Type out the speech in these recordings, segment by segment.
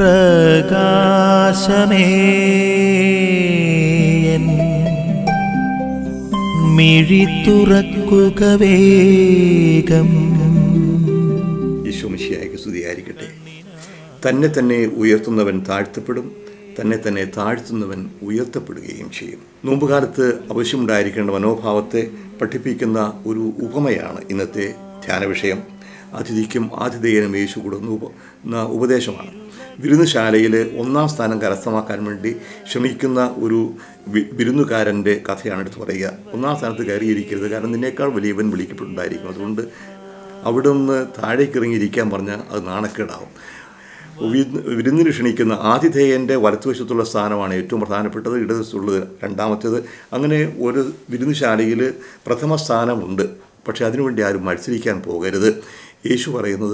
പ്രകാശമേ എൻ മിഴി തുറക്കുക വേഗം യശോമിശിയായ്ക്ക് സ്തുതിയായിരിക്കട്ടെ തന്നെ തന്നെ ഉയർത്തുന്നവൻ താഴ്ത്തപ്പെടും തന്നെ തന്നെ താഴ്ത്തുന്നവൻ ഉയർത്തപ്പെടുകയും ചെയ്യും നോമ്പുകാലത്ത് ആവശ്യമുണ്ടായിരിക്കേണ്ട മനോഭാവത്തെ പഠിപ്പിക്കുന്ന ഒരു ഉപമയാണ് ഇന്നത്തെ ധ്യാന വിഷയം അതിഥിക്കും ആതിഥേയനും യേശു കൊടുക്കുന്ന ഉപ എന്ന ഉപദേശമാണ് വിരുന്നുശാലയിൽ ഒന്നാം സ്ഥാനം കരസ്ഥമാക്കാൻ വേണ്ടി ശ്രമിക്കുന്ന ഒരു വി- വിരുന്നുകാരൻ്റെ കഥയാണ് എടുത്ത് പറയുക ഒന്നാം സ്ഥാനത്ത് കയറിയിരിക്കരുത് കാരണം നിന്നേക്കാൾ വലിയവൻ വിളിക്കപ്പെട്ടുണ്ടായിരിക്കും അതുകൊണ്ട് അവിടെ നിന്ന് താഴേക്ക് ഇറങ്ങിയിരിക്കാൻ പറഞ്ഞാൽ അത് നാണക്കേടാവും വിരുന്ന് വിരുന്നിന് ക്ഷണിക്കുന്ന ആതിഥേയൻ്റെ വലത്തുവശത്തുള്ള സ്ഥാനമാണ് ഏറ്റവും പ്രധാനപ്പെട്ടത് ഇടതുവശത്തുള്ളത് രണ്ടാമത്തേത് അങ്ങനെ ഒരു വിരുന്നുശാലയിൽ പ്രഥമ സ്ഥാനമുണ്ട് പക്ഷേ അതിനുവേണ്ടി ആരും മത്സരിക്കാൻ പോകരുത് യേശു പറയുന്നത്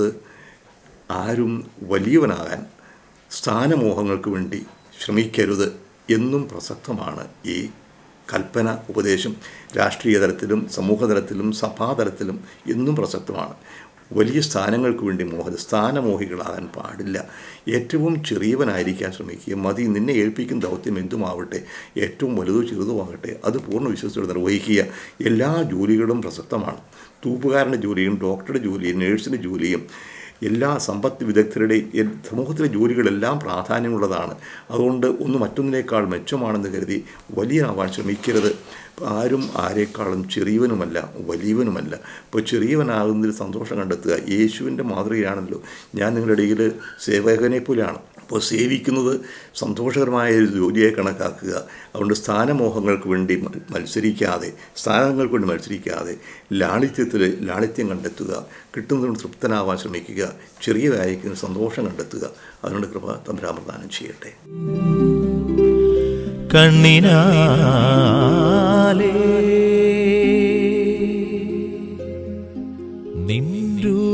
ആരും വലിയവനാകാൻ സ്ഥാനമോഹങ്ങൾക്ക് വേണ്ടി ശ്രമിക്കരുത് എന്നും പ്രസക്തമാണ് ഈ കൽപ്പന ഉപദേശം രാഷ്ട്രീയ തലത്തിലും സമൂഹതലത്തിലും സഭാതലത്തിലും എന്നും പ്രസക്തമാണ് വലിയ സ്ഥാനങ്ങൾക്ക് വേണ്ടി മോഹ സ്ഥാനമോഹികളാകാൻ പാടില്ല ഏറ്റവും ചെറിയവനായിരിക്കാൻ ശ്രമിക്കുക മതി നിന്നെ ഏൽപ്പിക്കുന്ന ദൗത്യം എന്തുമാവട്ടെ ഏറ്റവും വലുതോ ചെറുതോ ആകട്ടെ അത് പൂർണ്ണ വിശ്വസത്തോടെ നിർവഹിക്കുക എല്ലാ ജോലികളും പ്രസക്തമാണ് തൂപ്പുകാരൻ്റെ ജോലിയും ഡോക്ടറുടെ ജോലിയും നേഴ്സിൻ്റെ ജോലിയും എല്ലാ സമ്പത്ത് വിദഗ്ധരുടെയും എൽ- സമൂഹത്തിലെ ജോലികളെല്ലാം പ്രാധാന്യമുള്ളതാണ് അതുകൊണ്ട് ഒന്ന് മറ്റൊന്നിനേക്കാൾ മെച്ചമാണെന്ന് കരുതി വലിയനാവാൻ ശ്രമിക്കരുത് ആരും ആരെക്കാളും ചെറിയവനുമല്ല വലിയവനുമല്ല ഇപ്പോൾ ചെറിയവനാകുന്നതിൽ സന്തോഷം കണ്ടെത്തുക യേശുവിൻ്റെ മാതൃകയാണല്ലോ ഞാൻ നിങ്ങളുടെ ഇടയിൽ സേവകനെ പോലെയാണ് അപ്പോൾ സേവിക്കുന്നത് സന്തോഷകരമായ ഒരു ജോലിയെ കണക്കാക്കുക അതുകൊണ്ട് സ്ഥാനമോഹങ്ങൾക്ക് വേണ്ടി മ- മത്സരിക്കാതെ സ്ഥാനങ്ങൾക്ക് വേണ്ടി മത്സരിക്കാതെ ലാളിത്യത്തിൽ ലാളിത്യം കണ്ടെത്തുക കിട്ടുന്നതിന് തൃപ്തനാവാൻ ശ്രമിക്കുക ചെറിയ കാര്യത്തിന് സന്തോഷം കണ്ടെത്തുക അതിനുള്ള കൃപ തമ്പരാൻ പ്രദാനം ചെയ്യട്ടെ കണ്ണിനാ